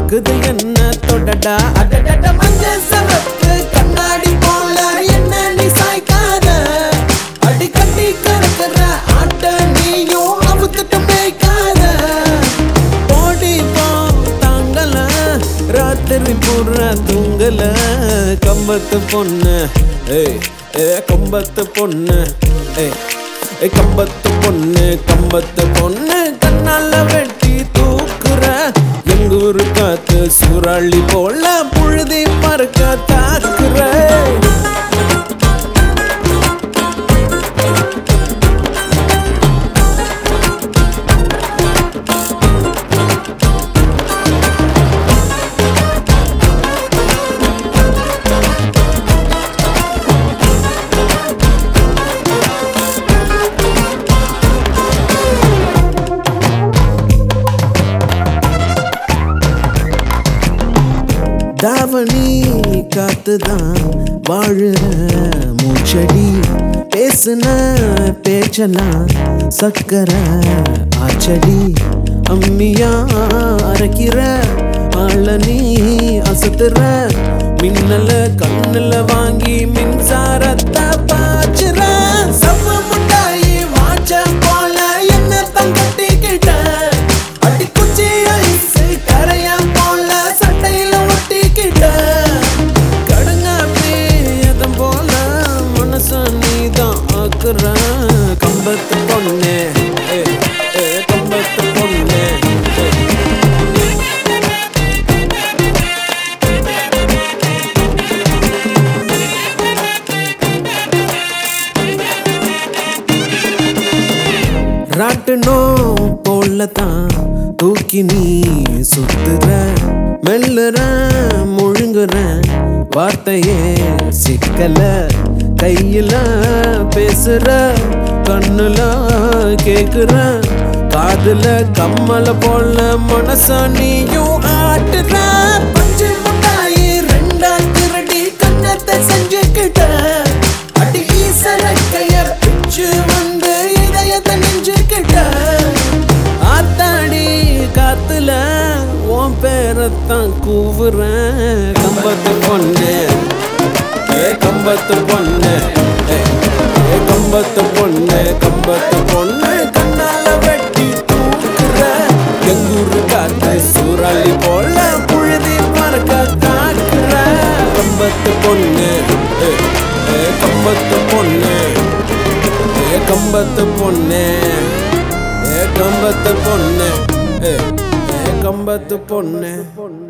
பாக்குது என்ன தொடடா அடடட மஞ்ச சவப்பு கண்ணாடி போல என்ன நீ சாய்க்காத அடி கட்டி கறக்குற ஆட்ட நீயும் அவுத்துட்டு மேய்க்காத ஓடி போ தாங்கல ராத்திரி பூரா தூங்கல கம்பத்து பொண்ணு ஏய் ஏ கம்பத்து பொண்ணு ஏய் ஏ கம்பத்து பொண்ணு கம்பத்து பொண்ணு கண்ணால வெட்டி தூக்குற எங்க ஊரு காத்து சூறாளி போல புழுதி பறக்க தாக்குற தாவணி காத்துதான் வாழுற மூச்சடி பேசுன பேச்செல்லாம் சக்கர ஆச்சடி அம்மியா அரைக்கிற ஆள நீ அசத்துற மின்னல கண்ணுல வாங்கி மின்சாரத்தை பாய்ச்சுற சம்ம முட்டாயி வாச்ச போல என்ன தங்கட்டிக்கிட்ட அடி குச்சி ஐஸ் கரையா போல சட்டையில ஒட்டிக்கிட்ட கடுங்காப்பி எதம் போல மனச நீதான் ஆக்குற கம்பத்து பொண்ணு ஏ, ஏ, கம்பத்து பொண்ணு ஏ. ராட்டுனோ போலதான் தூக்கி நீ சுத்துற மெல்லுற முழுங்குற வார்த்தையே சிக்கல கையில பேசுற கண்ணுல கேக்குற காதுல கம்மல போல மனச நீயும் ஆட்டுற பச்சை முட்டாயி ரெண்டா திருடி கண்ணத்தை செஞ்சுக்கிட்ட அடி ஈசரக்கைய பிச்சு வந்து இதயத்தை நெஞ்சுக்கிட்ட ஆத்தாடி காத்துல உன் பேரத்தான் கூவுறேன் கம்பத்து பொண்ணு ஏ கம்பத்து பொண்ணு ஏ, ஏ கம்பத்து பொண்ணு கம்பத்து பொண்ணு கண்ணால வெட்டி தூக்குற எங்கூரு காத்து சூறாளி போல புழுதி மறக்க தாக்குற கம்பத்து பொண்ணு ஏ, ஏ கம்பத்து பொண்ணு ஏ கம்பத்து பொண்ணு ஏ கம்பத்து பொண்ணு ஏ ஏ கம்பத்து பொண்ணு